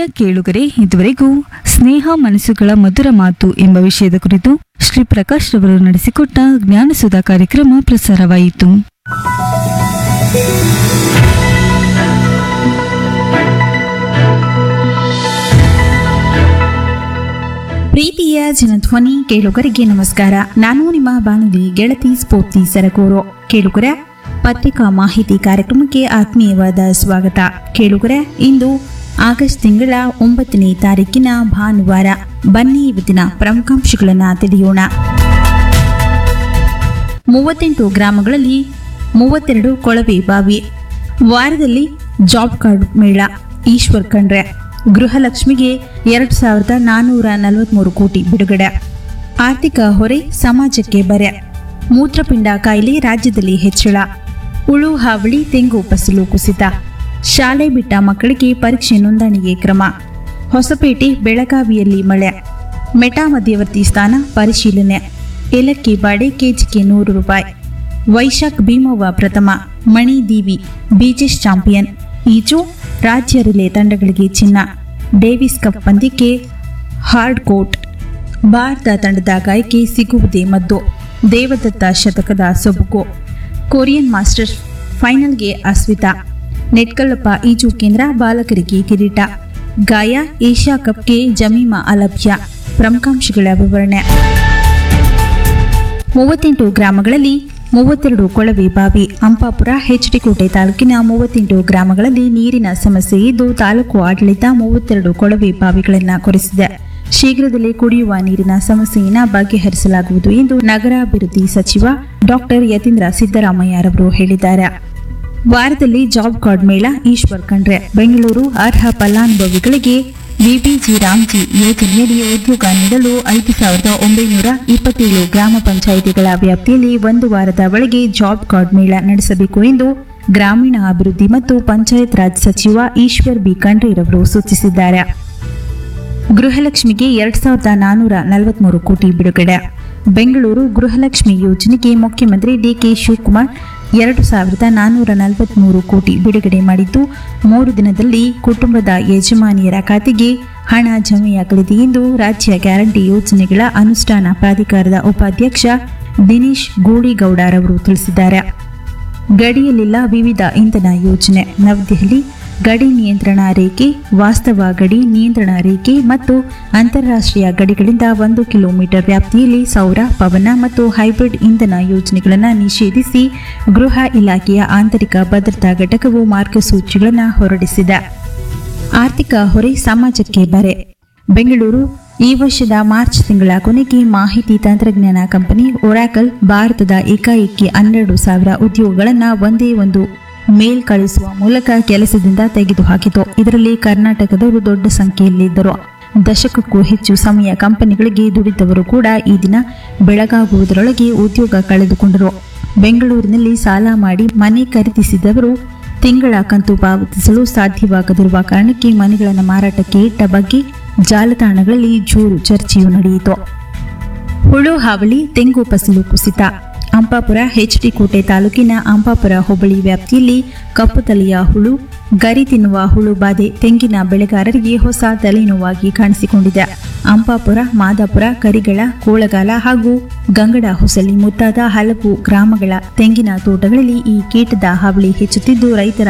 ಪ್ರಿಯ ಕೇಳುಗರೆ ಇದುವರೆಗೂ ಸ್ನೇಹ ಮನಸ್ಸುಗಳ ಮಧುರ ಮಾತು ಎಂಬ ವಿಷಯದ ಕುರಿತು ಶ್ರೀ ಪ್ರಕಾಶ್ ರವರು ನಡೆಸಿಕೊಟ್ಟ ಜ್ಞಾನಸುಧಾ ಕಾರ್ಯಕ್ರಮ ಪ್ರಸಾರವಾಯಿತು ಪ್ರೀತಿಯ ಜನಧ್ವನಿ ಕೇಳುಗರಿಗೆ ನಮಸ್ಕಾರ ನಾನು ನಿಮ್ಮ ಬಾನುಲಿ ಗೆಳತಿ ಸ್ಫೂರ್ತಿ ಸರಗೂರು ಕೇಳುಗರ ಪತ್ರಿಕಾ ಮಾಹಿತಿ ಕಾರ್ಯಕ್ರಮಕ್ಕೆ ಆತ್ಮೀಯವಾದ ಸ್ವಾಗತ ಕೇಳುಗರ ಇಂದು ಆಗಸ್ಟ್ ತಿಂಗಳ ಒಂಬತ್ತನೇ ತಾರೀಕಿನ ಭಾನುವಾರ ಬನ್ನಿ ಇವತ್ತಿನ ಪ್ರಮುಖಾಂಶಗಳನ್ನು ತಿಳಿಯೋಣ ಮೂವತ್ತೆಂಟು ಗ್ರಾಮಗಳಲ್ಲಿ ಮೂವತ್ತೆರಡು ಕೊಳವೆ ಬಾವಿ ವಾರದಲ್ಲಿ ಜಾಬ್ ಕಾರ್ಡ್ ಮೇಳ ಈಶ್ವರ್ ಖಂಡ್ರೆ ಗೃಹಲಕ್ಷ್ಮಿಗೆ ಎರಡು ಸಾವಿರದ ನಾನ್ನೂರ ನಲವತ್ಮೂರು ಕೋಟಿ ಬಿಡುಗಡೆ ಆರ್ಥಿಕ ಹೊರೆ ಸಮಾಜಕ್ಕೆ ಬರೆ ಮೂತ್ರಪಿಂಡ ಕಾಯಿಲೆ ರಾಜ್ಯದಲ್ಲಿ ಹೆಚ್ಚಳ ಉಳು ಹಾವಳಿ ತೆಂಗು ಫಸಲು ಕುಸಿತ ಶಾಲೆ ಬಿಟ್ಟ ಮಕ್ಕಳಿಗೆ ಪರೀಕ್ಷೆ ನೋಂದಣಿಗೆ ಕ್ರಮ ಹೊಸಪೇಟೆ ಬೆಳಗಾವಿಯಲ್ಲಿ ಮಳೆ ಮೆಟಾ ಮಧ್ಯವರ್ತಿ ಸ್ಥಾನ ಪರಿಶೀಲನೆ ಏಲಕ್ಕಿ ಬಾಡೆ ಕೆಜಿಗೆ ನೂರು ರೂಪಾಯಿ ವೈಶಾಖ್ ಭೀಮವ್ವ ಪ್ರಥಮ ಮಣಿ ದೀವಿ ಬೀಚಸ್ ಚಾಂಪಿಯನ್ ಈಜು ರಾಜ್ಯ ರಿಲೇ ತಂಡಗಳಿಗೆ ಚಿನ್ನ ಡೇವಿಸ್ ಕಪ್ ಪಂದ್ಯಕ್ಕೆ ಹಾರ್ಡ್ ಕೋಟ್ ಭಾರತ ತಂಡದ ಗಾಯಕ್ಕೆ ಸಿಗುವುದೇ ಮದ್ದು ದೇವದತ್ತ ಶತಕದ ಸೊಬಗು ಕೊರಿಯನ್ ಮಾಸ್ಟರ್ಸ್ ಫೈನಲ್ಗೆ ಅಸ್ವಿತಾ ನೆಟ್ಕಲ್ಲಪ್ಪ ಈಜು ಕೇಂದ್ರ ಬಾಲಕರಿಗೆ ಕಿರೀಟ ಗಾಯ ಏಷ್ಯಾ ಕಪ್ಗೆ ಜಮೀಮಾ ಅಲಭ್ಯ ಪ್ರಮುಖಾಂಶಗಳ ವಿವರಣೆ ಮೂವತ್ತೆಂಟು ಗ್ರಾಮಗಳಲ್ಲಿ ಮೂವತ್ತೆರಡು ಕೊಳವೆ ಬಾವಿ ಅಂಪಾಪುರ ಹೆಚ್ಡಿಕೋಟೆ ತಾಲೂಕಿನ ಮೂವತ್ತೆಂಟು ಗ್ರಾಮಗಳಲ್ಲಿ ನೀರಿನ ಸಮಸ್ಯೆ ಇದ್ದು ತಾಲೂಕು ಆಡಳಿತ ಮೂವತ್ತೆರಡು ಕೊಳವೆ ಬಾವಿಗಳನ್ನು ಕೊರೆಸಿದೆ ಶೀಘ್ರದಲ್ಲೇ ಕುಡಿಯುವ ನೀರಿನ ಸಮಸ್ಯೆಯನ್ನು ಬಗೆಹರಿಸಲಾಗುವುದು ಎಂದು ನಗರಾಭಿವೃದ್ಧಿ ಸಚಿವ ಡಾಕ್ಟರ್ ಯತೀಂದ್ರ ಸಿದ್ದರಾಮಯ್ಯರವರು ಹೇಳಿದ್ದಾರೆ ವಾರದಲ್ಲಿ ಜಾಬ್ ಕಾರ್ಡ್ ಮೇಳ ಈಶ್ವರ್ ಖಂಡ್ರೆ ಬೆಂಗಳೂರು ಅರ್ಹ ಫಲಾನುಭವಿಗಳಿಗೆ ವಿಬಿಜಿ ರಾಮ್ಜಿ ಯೋಜನೆಯಡಿ ಉದ್ಯೋಗ ನೀಡಲು ಐದು ಸಾವಿರದ ಒಂಬೈನೂರ ಇಪ್ಪತ್ತೇಳು ಗ್ರಾಮ ಪಂಚಾಯಿತಿಗಳ ವ್ಯಾಪ್ತಿಯಲ್ಲಿ ಒಂದು ವಾರದ ಒಳಗೆ ಜಾಬ್ ಕಾರ್ಡ್ ಮೇಳ ನಡೆಸಬೇಕು ಎಂದು ಗ್ರಾಮೀಣ ಅಭಿವೃದ್ಧಿ ಮತ್ತು ಪಂಚಾಯತ್ ರಾಜ್ ಸಚಿವ ಈಶ್ವರ್ ಬಿ ಖಂಡ್ರೆರವರು ಸೂಚಿಸಿದ್ದಾರೆ ಗೃಹಲಕ್ಷ್ಮಿಗೆ ಎರಡ್ ಸಾವಿರದ ನಾನ್ನೂರ ನಲವತ್ಮೂರು ಕೋಟಿ ಬಿಡುಗಡೆ ಬೆಂಗಳೂರು ಗೃಹಲಕ್ಷ್ಮಿ ಯೋಜನೆಗೆ ಮುಖ್ಯಮಂತ್ರಿ ಡಿಕೆ ಶಿವಕುಮಾರ್ ಎರಡು ಸಾವಿರದ ನಾನ್ನೂರ ನಲವತ್ಮೂರು ಕೋಟಿ ಬಿಡುಗಡೆ ಮಾಡಿದ್ದು ಮೂರು ದಿನದಲ್ಲಿ ಕುಟುಂಬದ ಯಜಮಾನಿಯರ ಖಾತೆಗೆ ಹಣ ಜಮೆಯಾಗಲಿದೆ ಎಂದು ರಾಜ್ಯ ಗ್ಯಾರಂಟಿ ಯೋಜನೆಗಳ ಅನುಷ್ಠಾನ ಪ್ರಾಧಿಕಾರದ ಉಪಾಧ್ಯಕ್ಷ ದಿನೇಶ್ ಗೂಳಿಗೌಡರವರು ತಿಳಿಸಿದ್ದಾರೆ ಗಡಿಯಲ್ಲಿಲ್ಲ ವಿವಿಧ ಇಂಧನ ಯೋಜನೆ ನವದೆಹಲಿ ಗಡಿ ನಿಯಂತ್ರಣ ರೇಖೆ ವಾಸ್ತವ ಗಡಿ ನಿಯಂತ್ರಣ ರೇಖೆ ಮತ್ತು ಅಂತಾರಾಷ್ಟ್ರೀಯ ಗಡಿಗಳಿಂದ ಒಂದು ಕಿಲೋಮೀಟರ್ ವ್ಯಾಪ್ತಿಯಲ್ಲಿ ಸೌರ ಪವನ ಮತ್ತು ಹೈಬ್ರಿಡ್ ಇಂಧನ ಯೋಜನೆಗಳನ್ನು ನಿಷೇಧಿಸಿ ಗೃಹ ಇಲಾಖೆಯ ಆಂತರಿಕ ಭದ್ರತಾ ಘಟಕವು ಮಾರ್ಗಸೂಚಿಗಳನ್ನು ಹೊರಡಿಸಿದೆ ಆರ್ಥಿಕ ಹೊರೆ ಸಮಾಜಕ್ಕೆ ಬರೆ ಬೆಂಗಳೂರು ಈ ವರ್ಷದ ಮಾರ್ಚ್ ತಿಂಗಳ ಕೊನೆಗೆ ಮಾಹಿತಿ ತಂತ್ರಜ್ಞಾನ ಕಂಪನಿ ಒರಾಕಲ್ ಭಾರತದ ಏಕಾಏಕಿ ಹನ್ನೆರಡು ಸಾವಿರ ಉದ್ಯೋಗಗಳನ್ನು ಒಂದೇ ಒಂದು ಮೇಲ್ ಕಳಿಸುವ ಮೂಲಕ ಕೆಲಸದಿಂದ ತೆಗೆದುಹಾಕಿತು ಇದರಲ್ಲಿ ಕರ್ನಾಟಕದವರು ದೊಡ್ಡ ಸಂಖ್ಯೆಯಲ್ಲಿದ್ದರು ದಶಕಕ್ಕೂ ಹೆಚ್ಚು ಸಮಯ ಕಂಪನಿಗಳಿಗೆ ದುಡಿದವರು ಕೂಡ ಈ ದಿನ ಬೆಳಗಾಗುವುದರೊಳಗೆ ಉದ್ಯೋಗ ಕಳೆದುಕೊಂಡರು ಬೆಂಗಳೂರಿನಲ್ಲಿ ಸಾಲ ಮಾಡಿ ಮನೆ ಖರೀದಿಸಿದವರು ತಿಂಗಳ ಕಂತು ಪಾವತಿಸಲು ಸಾಧ್ಯವಾಗದಿರುವ ಕಾರಣಕ್ಕೆ ಮನೆಗಳನ್ನು ಮಾರಾಟಕ್ಕೆ ಇಟ್ಟ ಬಗ್ಗೆ ಜಾಲತಾಣಗಳಲ್ಲಿ ಜೋರು ಚರ್ಚೆಯು ನಡೆಯಿತು ಹುಳು ಹಾವಳಿ ತೆಂಗು ಫಸಲು ಕುಸಿತ ಅಂಪಾಪುರ ಹೆಚ್ಡಿ ಕೋಟೆ ತಾಲೂಕಿನ ಅಂಪಾಪುರ ಹೋಬಳಿ ವ್ಯಾಪ್ತಿಯಲ್ಲಿ ಕಪ್ಪು ತಲೆಯ ಹುಳು ಗರಿ ತಿನ್ನುವ ಹುಳು ಬಾಧೆ ತೆಂಗಿನ ಬೆಳೆಗಾರರಿಗೆ ಹೊಸ ತಲೆನೋವಾಗಿ ಕಾಣಿಸಿಕೊಂಡಿದೆ ಅಂಪಾಪುರ ಮಾದಾಪುರ ಕರಿಗಳ ಕೋಳಗಾಲ ಹಾಗೂ ಗಂಗಡ ಹೊಸಲಿ ಮುಂತಾದ ಹಲವು ಗ್ರಾಮಗಳ ತೆಂಗಿನ ತೋಟಗಳಲ್ಲಿ ಈ ಕೀಟದ ಹಾವಳಿ ಹೆಚ್ಚುತ್ತಿದ್ದು ರೈತರ